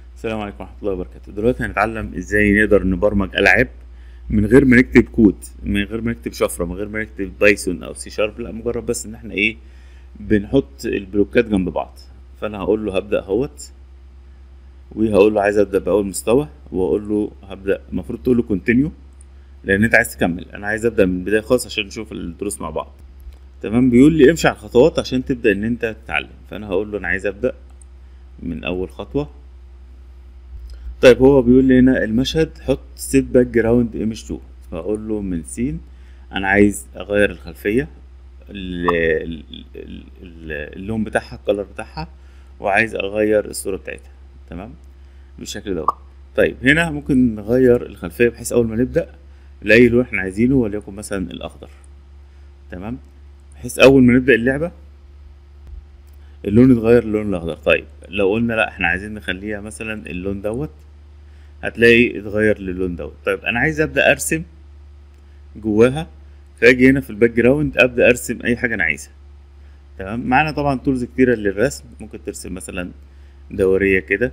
السلام عليكم ورحمة الله وبركاته دلوقتي هنتعلم ازاي نقدر نبرمج ألعاب من غير ما نكتب كود من غير ما نكتب شفرة من غير ما نكتب بايثون أو سي شارب لا مجرد بس إن احنا ايه بنحط البلوكات جنب بعض فأنا هقول له هبدأ اهوت وهقول له عايز أبدأ بأول مستوى وأقول له هبدأ المفروض تقول له كونتينيو لأن أنت عايز تكمل أنا عايز أبدأ من البداية خالص عشان نشوف الدروس مع بعض تمام بيقول لي امشي على الخطوات عشان تبدأ إن أنت تتعلم فأنا هقول له أنا عايز أبدأ من أول خطوة طيب هو بيقول لي هنا المشهد حط سيت باك جراوند ايمج 2 فاقول له من سين انا عايز اغير الخلفيه ال- ال- ال- ال- اللون بتاعها الكلر بتاعها وعايز اغير الصوره بتاعتها تمام بالشكل ده طيب هنا ممكن نغير الخلفيه بحيث اول ما نبدا لاي لون احنا عايزينه وليكن مثلا الاخضر تمام بحيث اول ما نبدا اللعبه اللون يتغير للون الاخضر طيب لو قلنا لا احنا عايزين نخليها مثلا اللون دوت هتلاقي اتغير للون دوت طيب انا عايز ابدا ارسم جواها فاجي هنا في الباك جراوند ابدا ارسم اي حاجه انا عايزها تمام معانا طبعا تولز كتيره للرسم ممكن ترسم مثلا دوريه كده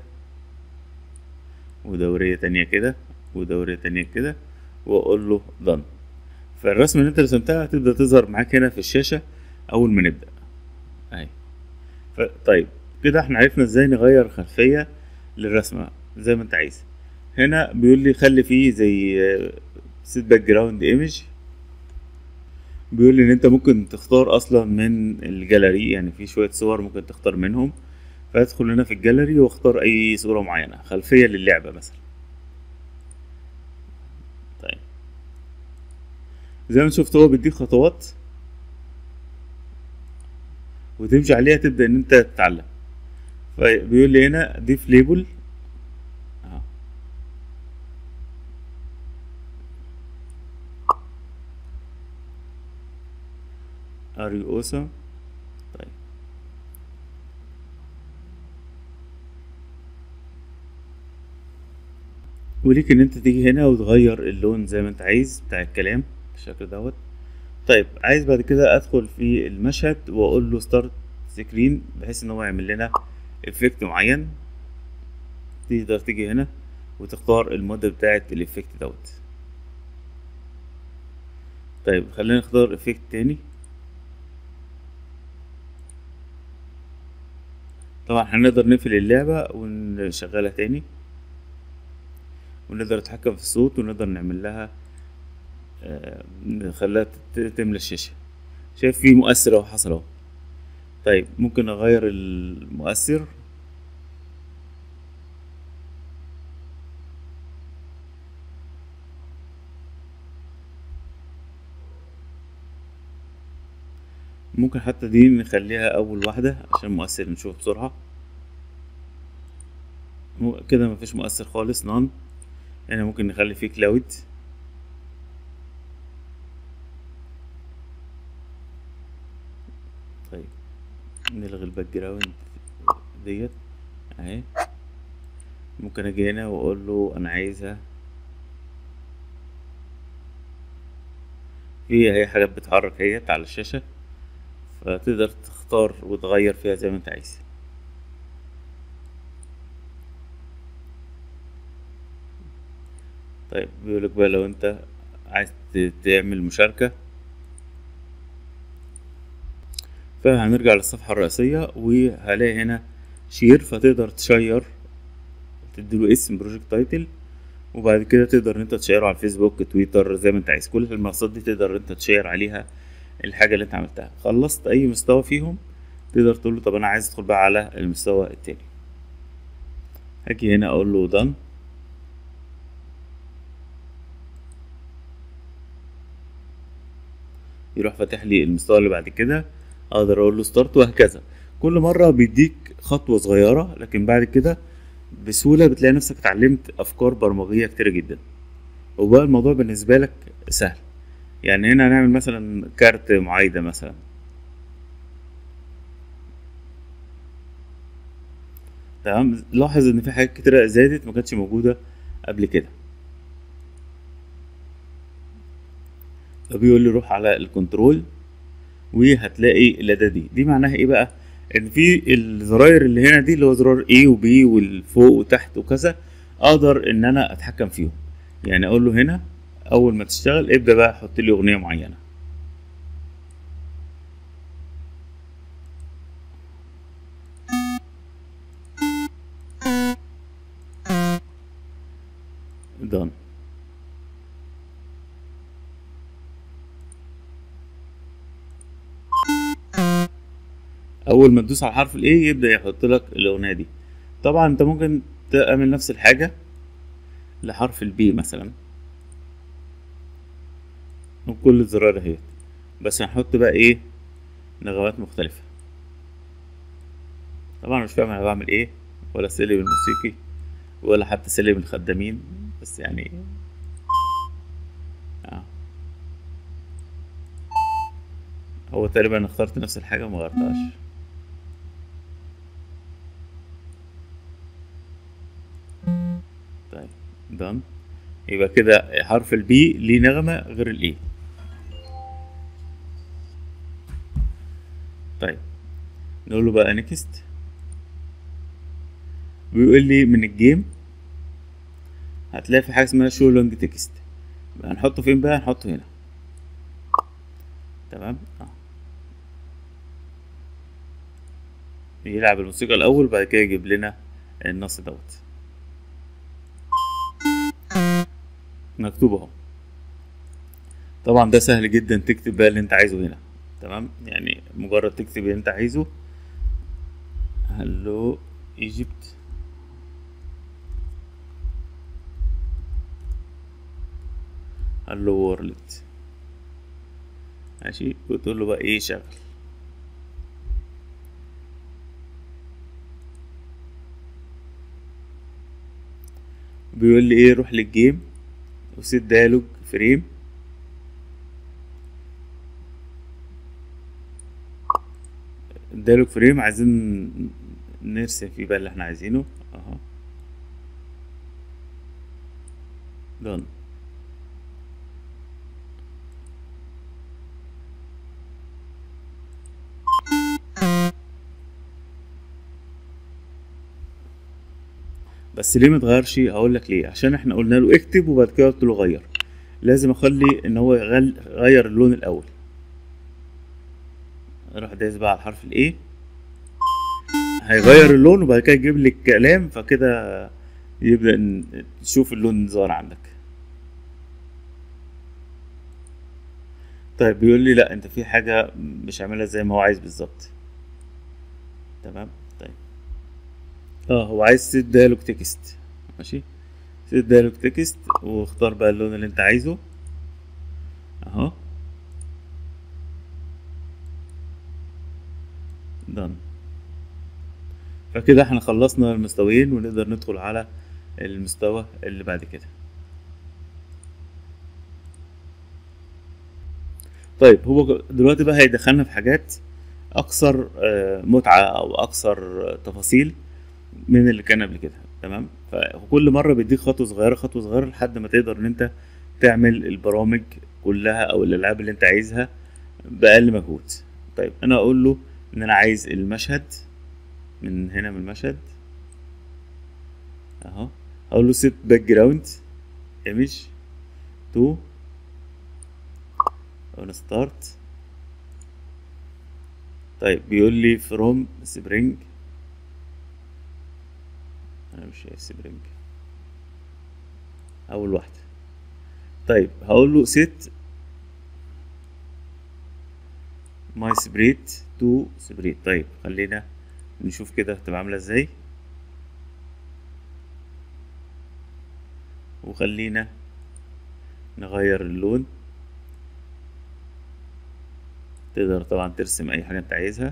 ودوريه تانية كده ودوريه تانية كده واقول له done فالرسمه اللي انت رسمتها هتبدا تظهر معاك هنا في الشاشه اول ما نبدا اهي ف- طيب كده احنا عرفنا ازاي نغير خلفيه للرسمه زي ما انت عايز هنا بيقول لي خلي فيه زي سيت باك جراوند ايمج بيقول لي ان انت ممكن تختار اصلا من الجاليري يعني في شويه صور ممكن تختار منهم فادخل هنا في الجاليري واختار اي صوره معينه خلفيه للعبه مثلا طيب زي ما شفت هو بيديك خطوات وتمشي عليها تبدا ان انت تتعلم فبيقول لي هنا ضيف ليبل اهو Are you awesome? طيب وليك ان انت تيجي هنا وتغير اللون زي ما انت عايز بتاع الكلام بالشكل دوت طيب عايز بعد كده ادخل في المشهد واقول له ستارت سكرين بحيث ان هو يعمل لنا افكت معين تقدر تيجي هنا وتختار المدة بتاعة الافكت دوت طيب خلينا نختار افكت تاني طبعا هنقدر نقفل اللعبة ونشغلها تاني ونقدر نتحكم في الصوت ونقدر نعمل لها آه، نخليها ت- تملى الشاشة شايف في مؤثر اهو حصل اهو طيب ممكن اغير المؤثر ممكن حتى دي نخليها اول واحدة عشان المؤثر نشوف بسرعة مو- كده مفيش مؤثر خالص نان هنا ممكن نخلي فيه كلاود طيب نلغي الباك جراوند ديت اهي ممكن اجي هنا واقول له انا عايزها في هي حاجات بتتحرك اهيت على الشاشة فتقدر تختار وتغير فيها زي ما انت عايز طيب بيقولك بقى لو انت عايز ت- تعمل مشاركة فهنرجع للصفحة الرئيسية وهلاقي هنا شير فتقدر تشير تديله اسم بروجكت تايتل وبعد كده تقدر ان انت تشيره على الفيسبوك تويتر زي ما انت عايز كل المنصات دي تقدر انت تشير عليها الحاجة اللي انت عملتها خلصت اي مستوى فيهم تقدر تقول له طب انا عايز ادخل بقى على المستوى التاني هاجي هنا اقول له done يروح فاتح لي المستوى اللي بعد كده اقدر اقول له ستارت وهكذا كل مره بيديك خطوه صغيره لكن بعد كده بسهوله بتلاقي نفسك اتعلمت افكار برمجيه كتيره جدا وبقى الموضوع بالنسبه لك سهل يعني هنا هنعمل مثلا كارت معايده مثلا تمام لاحظ ان في حاجات كتيره زادت ما كانتش موجوده قبل كده فبيقول لي روح على الكنترول وهتلاقي الاداه دي دي معناها ايه بقى ان في الزراير اللي هنا دي اللي هو زرار A و B والفوق وتحت وكذا اقدر ان انا اتحكم فيهم يعني اقول له هنا اول ما تشتغل ابدا بقى حط لي اغنيه معينه done اول ما تدوس على حرف الاي يبدا يحط لك الاغنيه دي طبعا انت ممكن تعمل نفس الحاجه لحرف البي مثلا وكل الزرار اهي بس هنحط بقى ايه نغمات مختلفه طبعا مش فاهم انا بعمل ايه ولا سلم الموسيقي ولا حتى سلم الخدامين بس يعني آه. هو تقريبا اخترت نفس الحاجة وما غيرتهاش طيب done يبقى كده حرف البي ليه نغمة غير الاي طيب نقول له بقى نيكست بيقول لي من الجيم هتلاقي في حاجه اسمها شو لونج تكست هنحطه فين بقى هنحطه هنا تمام اه يلعب الموسيقى الاول بعد كده يجيب لنا النص دوت مكتوب اهو طبعا ده سهل جدا تكتب بقى اللي انت عايزه هنا تمام يعني مجرد تكتب اللي انت عايزه هلو ايجيبت هلو وورلد ماشي وتقول له بقى ايه شغل بيقول لي ايه روح للجيم وسيت ديالوج فريم ديالوج فريم عايزين نرسم فيه بقى اللي احنا عايزينه اهو done بس ليه متغيرش هقول لك ليه عشان احنا قلنا له اكتب وبعد كده قلت له غير لازم اخلي ان هو يغل... غير اللون الاول اروح دايس بقى على حرف الايه هيغير اللون وبعد كده يجيب لي الكلام فكده يبدا ان تشوف اللون ظاهر عندك طيب بيقول لي لا انت في حاجه مش عاملها زي ما هو عايز بالظبط تمام طيب اه هو عايز سيت ديالوج تكست ماشي سيت ديالوج تكست واختار بقى اللون اللي انت عايزه اهو done فكده احنا خلصنا المستويين ونقدر ندخل على المستوى اللي بعد كده طيب هو دلوقتي بقى هيدخلنا في حاجات اكثر متعة او اكثر تفاصيل من اللي كان قبل كده تمام فكل مره بيديك خطوه صغيره خطوه صغيره لحد ما تقدر ان انت تعمل البرامج كلها او الالعاب اللي انت عايزها باقل مجهود طيب انا اقول له ان انا عايز المشهد من هنا من المشهد اهو اقول له سيت باك جراوند ايمج تو اون ستارت طيب بيقول لي فروم سبرينج انا مش شايف سبرينج اول واحده طيب هقول له سيت ماي سبريت تو سبريت طيب خلينا نشوف كده هتبقى عامله ازاي وخلينا نغير اللون تقدر طبعا ترسم اي حاجه انت عايزها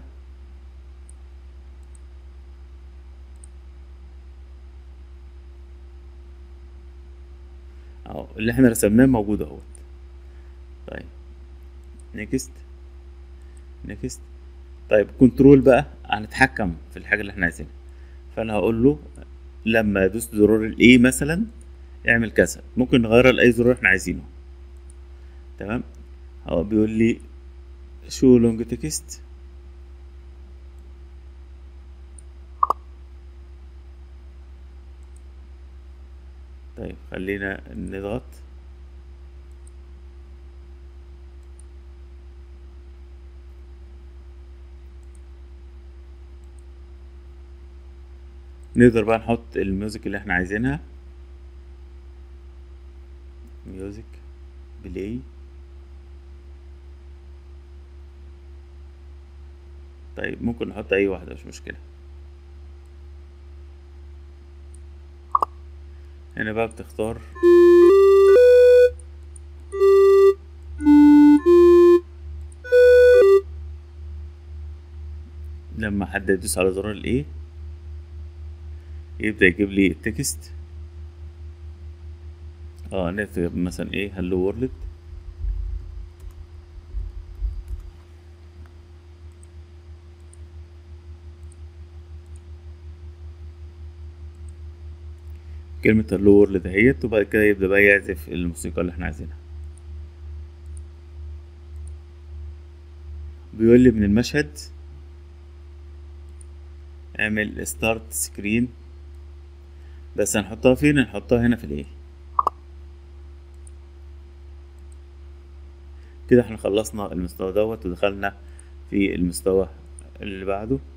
اهو اللي احنا رسمناه موجود اهوت طيب نيكست نيكست طيب كنترول بقى هنتحكم في الحاجه اللي احنا عايزينها فانا هقول له لما ادوس زرار الاي مثلا اعمل كذا ممكن نغير لاي زرار احنا عايزينه تمام هو بيقول لي شو لونج تكست طيب خلينا نضغط نقدر بقى نحط الميوزك اللي احنا عايزينها ميوزك بلاي طيب ممكن نحط اي واحدة مش مشكلة هنا بقى بتختار لما حد يدوس على زرار الايه يبدأ يجيب لي التكست اه نكتب مثلا ايه هلو وورلد كلمة هلو وورلد دهيت وبعد كده يبدأ بقى يعزف الموسيقى اللي احنا عايزينها بيقول لي من المشهد اعمل ستارت سكرين بس هنحطها فين هنحطها هنا في الايه كده احنا خلصنا المستوى دوت ودخلنا في المستوى اللي بعده